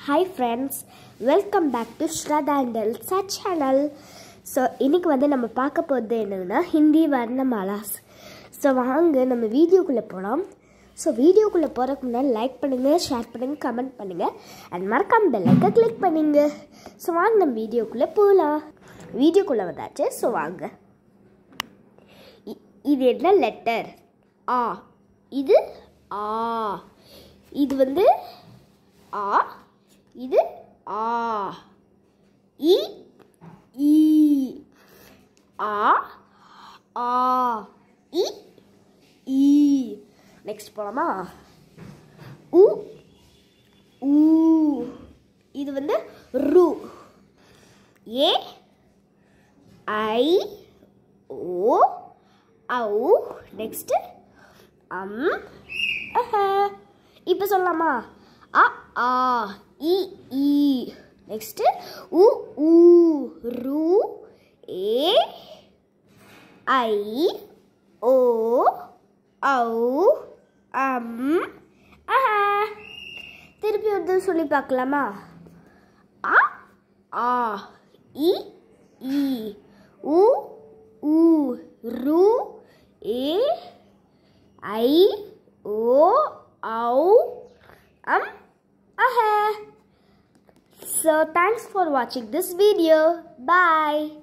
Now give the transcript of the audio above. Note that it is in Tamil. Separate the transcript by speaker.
Speaker 1: Hi friends welcome back to Shraddha and Elsa channel so இன்றைக்கி வந்து நம்ம பார்க்க போகிறது என்னதுன்னா ஹிந்தி வர்ணமாலாஸ் ஸோ வாங்க நம்ம வீடியோக்குள்ளே போகலாம் ஸோ வீடியோக்குள்ளே போகிறதுக்கு முன்னாடி லைக் பண்ணுங்கள் ஷேர் பண்ணுங்கள் கமெண்ட் பண்ணுங்கள் அண்ட் மறக்காம பெல்லைக்கை கிளிக் பண்ணுங்க ஸோ வாங்க நம்ம வீடியோக்குள்ளே போகலாம் வீடியோக்குள்ளே வந்தாச்சு ஸோ வாங்க இ- இது என்ன லெட்டர் ஆ இது ஆ இது வந்து ஆ இது ஆ இ ஈ ஆ ஆ இ ஈ நெக்ஸ்ட் போலாமா உ ஊ இது வந்து ரு ஏ ஐ ஓ ஔ நெக்ஸ்ட் அம் அஹ இப்போ சொல்லலாமா அ ஆ இ ஈ நெக்ஸ்ட் உ ஊ ரு ஏ ஐ ஓ ஔ அம் அஹ திருப்பி வந்து சொல்லி பார்க்கலாமா அ ஆ இ ஈ உ ஊ ரு ஏ ஐ ஓ ஔ அம் அஹ So thanks for watching this video. Bye.